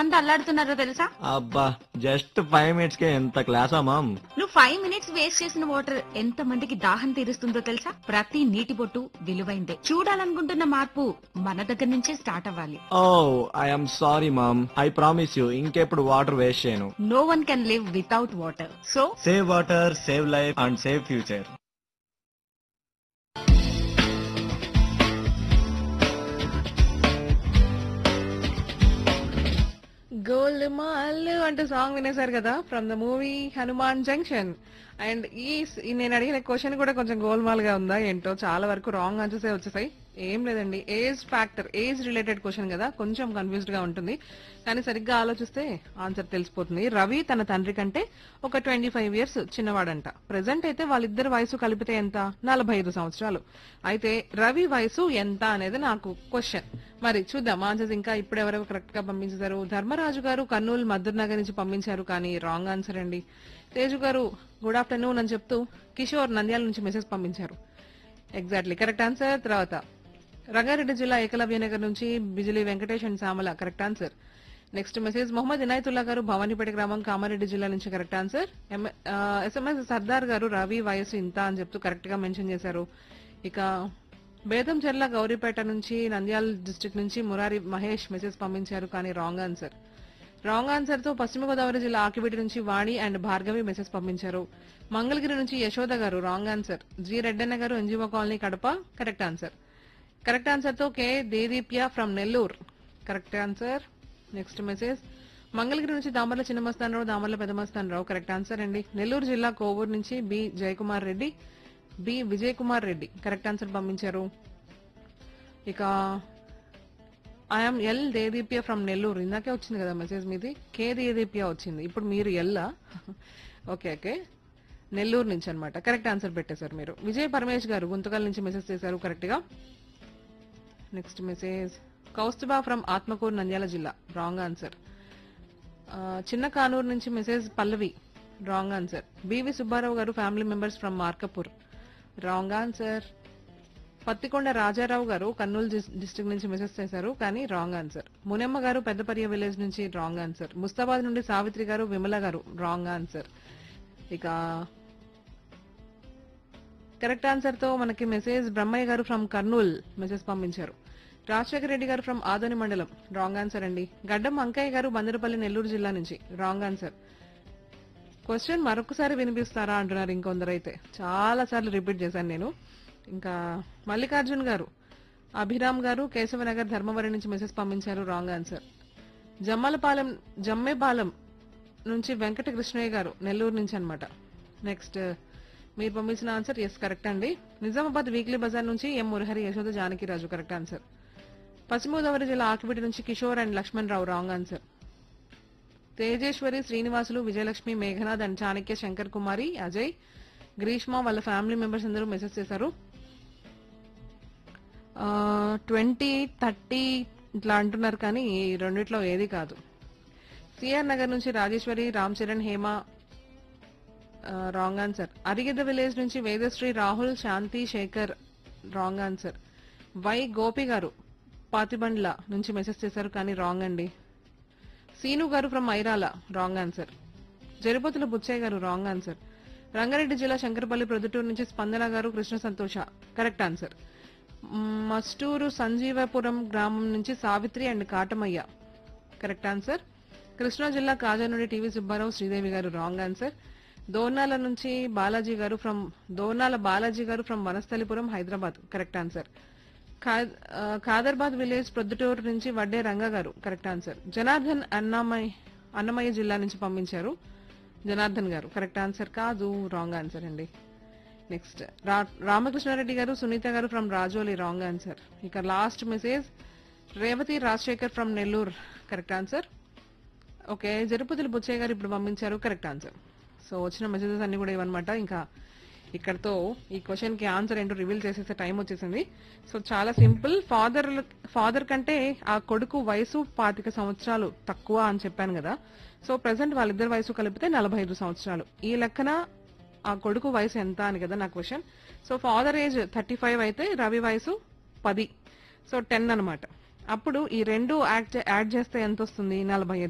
మంది అల్లాడుతున్నారో తెలుసా అబ్బా జస్ట్ ఫైవ్ మినిట్స్ కే ఎంత క్లాసా మామ్ నువ్వు ఫైవ్ మినిట్స్ వేస్ట్ చేసిన వాటర్ ఎంత మందికి దాహం తీరుస్తుందో తెలుసా ప్రతి నీటి బొట్టు విలువైందే చూడాలనుకుంటున్న మార్పు మన దగ్గర నుంచే స్టార్ట్ అవ్వాలి oh I'm sorry mom I promise you ఇంకెప్పుడు వాటర్ వేస్ట్ చేయను no one can live without water so save water save life and save future గోల్డ్ మాల్ అంటే సాంగ్ వినేశారు కదా from the movie Hanuman junction and ఈ స్- ఈ నేను అడిగిన క్వశ్చన్ కూడా కొంచెం గోల్మాల్ గా ఉందా ఏంటో చాలా వరకు రాంగ్ ఆన్సర్స్ వచ్చేసాయి ఏం లేదండి age factor age related question కదా కొంచెం కన్ఫ్యూజ్డ్ గా ఉంటుంది కానీ సరిగ్గా ఆలోచిస్తే ఆన్సర్ తెలిసిపోతుంది రవి తన తండ్రి కంటే ఒక ట్వంటీ ఫైవ్ ఇయర్స్ చిన్నవాడంట ప్రెసెంట్ అయితే వాళ్ళిద్దరి వయసు కలిపితే ఎంత నలభై ఐదు సంవత్సరాలు అయితే రవి వయసు ఎంత అనేది నాకు క్వశ్చన్ మరి చూద్దాం ఆన్సర్స్ ఇంకా ఇప్పుడు ఎవరెవరు కరెక్ట్ గా పంపించారు ధర్మరాజు గారు కర్నూలు మద్దత్ నగర్ నుంచి పంపించారు కానీ రాంగ్ ఆన్సర్ అండి తేజు గారు గుడ్ ఆఫ్టర్నూన్ అని చెప్తూ కిషోర్ నంద్యాల నుంచి మెసేజ్ పంపించారు ఎగ్జాక్ట్లీ కరెక్ట్ ఆన్సర్ తర్వాత రంగారెడ్డి జిల్లా ఏకలవ్య నగర్ నుంచి Bijili Venkatesh and Samala correct answer next message Mohammad Inayatullah గారు భవానీపేట గ్రామం కామారెడ్డి జిల్లా నుంచి కరెక్ట్ ఆన్సర్ ఎస్ఎంఎస్ సర్దార్ గారు రవి వయసు ఇంత అని చెప్తూ కరెక్ట్ గా మెన్షన్ చేశారు ఇక బేదంచెర్ల గౌరీపేట నుంచి నంద్యాల డిస్ట్రిక్ట్ నుంచి మురారి మహేష్ మెసేజ్ పంపించారు కానీ రాంగ్ ఆన్సర్ రాంగ్ ఆన్సర్ తో పశ్చిమ గోదావరి జిల్లా ఆకిబిటి నుంచి వాణి అండ్ భార్గవి మెసేజ్ పంపించారు మంగళగిరి నుంచి యశోద గారు రాంగ్ ఆన్సర్ జి రెడ్డన్న గారు NGO colony Kadapa correct answer correct answer తో K Deedeepya from Nellore correct answer next message Mangalagiri నుంచి దామర్ల చిన్నమస్తానరావు దామర్ల పెద్దమస్తానరావు కరెక్ట్ ఆన్సర్ అండి నెల్లూరు జిల్లా కోవూరు నుంచి B Jayakumar Reddy B Vijay Kumar Reddy correct answer పంపించారు ఇక IM L Deedeepya from Nellore ఇందాకే వచ్చింది కదా మెసేజ్ మీది కే దేదీప్య వచ్చింది ఇప్పుడు మీరు ఎల్లా ఓకే ఓకే నెల్లూరు నుంచి అన్నమాట కరెక్ట్ ఆన్సర్ పెట్టేశారు మీరు విజయ్ పరమేష్ గారు గుంతకల్ నుంచి మెసేజ్ చేశారు కరెక్ట్ గా next message Kaustubha from Atmakur Nandyala జిల్లా రాంగ్ ఆన్సర్ చిన్న కానూరు నుంచి message Pallavi wrong answer BV Subbarao గారు family members from Markapur wrong answer Pattikonda Rajarao గారు కర్నూలు డిస్ట్రిక్ట్ నుంచి మెసేజ్ చేశారు కానీ రాంగ్ ఆన్సర్ మునెమ్మ గారు పెద్దపర్య విలేజ్ నుంచి రాంగ్ ఆన్సర్ ముస్తాబాద్ నుండి సావిత్రి గారు విమల గారు రాంగ్ ఆన్సర్ ఇక కరెక్ట్ ఆన్సర్ తో మనకి మెసేజ్ బ్రహ్మయ్య గారు ఫ్రమ్ కర్నూల్ మెసేజ్ పంపించారు రాజశేఖర రెడ్డి గారు ఫ్రమ్ ఆదోని మండలం రాంగ్ ఆన్సర్ అండి గడ్డం అంకయ్య గారు బందరపల్లి నెల్లూరు జిల్లా నుంచి రాంగ్ ఆన్సర్ క్వశ్చన్ మరొకసారి వినిపిస్తారా అంటున్నారు ఇంకొందరైతే చాలా సార్లు రిపీట్ చేశాను నేను ఇంకా మల్లికార్జున్ గారు అభిరామ్ గారు కేశవనగర్ ధర్మవరం నుంచి మెసేజ్ పంపించారు రాంగ్ ఆన్సర్ జమ్మలపాలెం జమ్మేపాలెం నుంచి వెంకట కృష్ణయ్య గారు నెల్లూరు నుంచి అన్నమాట నెక్స్ట్ మీరు పంపించిన ఆన్సర్ ఎస్ కరెక్ట్ అండి నిజామాబాద్ వీక్లీ బజార్ నుంచి M Murahari Yashoda Janakiraju correct answer Paschima Godavari జిల్లా ఆకివిటి నుంచి Kishore and Lakshman Rao wrong answer Tejeshwari Srinivasulu Vijayalakshmi Meghanath and Chanakya Shankar Kumari Ajay Greeshma వాళ్ళ ఫ్యామిలీ మెంబర్స్ అందరూ మెసేజ్ చేశారు ట్వంటీ థర్టీ ఇట్లా అంటున్నారు కానీ ఈ రెండిట్లో ఏది కాదు సిఆర్ నగర్ నుంచి Rajeshwari Ram Charan Hema wrong answer Arigidda village నుంచి Vedasri Rahul Shanti Shekhar wrong answer Y Gopi గారు పాతిబండ్ల నుంచి మెసేజ్ చేశారు కానీ రాంగ్ అండి సీను గారు from Irala wrong answer Jaripothula Buchaiah గారు రాంగ్ ఆన్సర్ రంగారెడ్డి జిల్లా శంకరపల్లి ప్రొద్దుటూరు నుంచి స్పందన గారు కృష్ణ సంతోష కరెక్ట్ ఆన్సర్ మ్, మస్టూరు సంజీవపురం గ్రామం నుంచి Savitri and Katamaiah correct answer Krishna జిల్లా కాజా నుండి టీవీ సుబ్బారావు శ్రీదేవి గారు రాంగ్ ఆన్సర్ దోర్నాల నుంచి బాలాజీ గారు ఫ్రమ్ దోర్నాల బాలాజీ గారు from Vanasthalipuram Hyderabad correct answer ఖా- ఆ, ఖాదర్బాద్ విలేజ్ ప్రొద్దుటూరు నుంచి వడ్డే రంగ గారు కరెక్ట్ ఆన్సర్ జనార్దన్ అన్నమయ్య అన్నమయ్య జిల్లా నుంచి పంపించారు జనార్దన్ గారు కరెక్ట్ ఆన్సర్ కాదు రాంగ్ ఆన్సర్ అండి నెక్స్ట్ రామకృష్ణారెడ్డి గారు సునీత గారు ఫ్రమ్ రాజోలి రాంగ్ ఆన్సర్ ఇక last message Revathi Rajasekhar from Nellore correct answer okay Jarupatulu Buchaiah గారు ఇప్పుడు పంపించారు కరెక్ట్ ఆన్సర్ సో వచ్చిన మెసేజెస్ అన్ని కూడా ఇవన్నమాట ఇంకా ఇక్కడతో ఈ క్వశ్చన్ కి ఆన్సర్ ఏంటో రివీల్ చేసేసే టైం వచ్చేసింది సో చాలా సింపుల్ ఫాదర్ ఫాదర్ కంటే ఆ కొడుకు వయసు పాతిక సంవత్సరాలు తక్కువ అని చెప్పాను కదా సో ప్రెసెంట్ వాళ్ళిద్దరి వయసు కలిపితే నలభై ఐదు సంవత్సరాలు ఈ లెక్కన ఆ కొడుకు వయసు ఎంత అని కదా నా question so father age thirty five అయితే రవి వయసు పది సో టెన్ అన్నమాట అప్పుడు ఈ రెండు యాడ్ యాడ్ చేస్తే ఎంత వస్తుంది నలభై ఐదు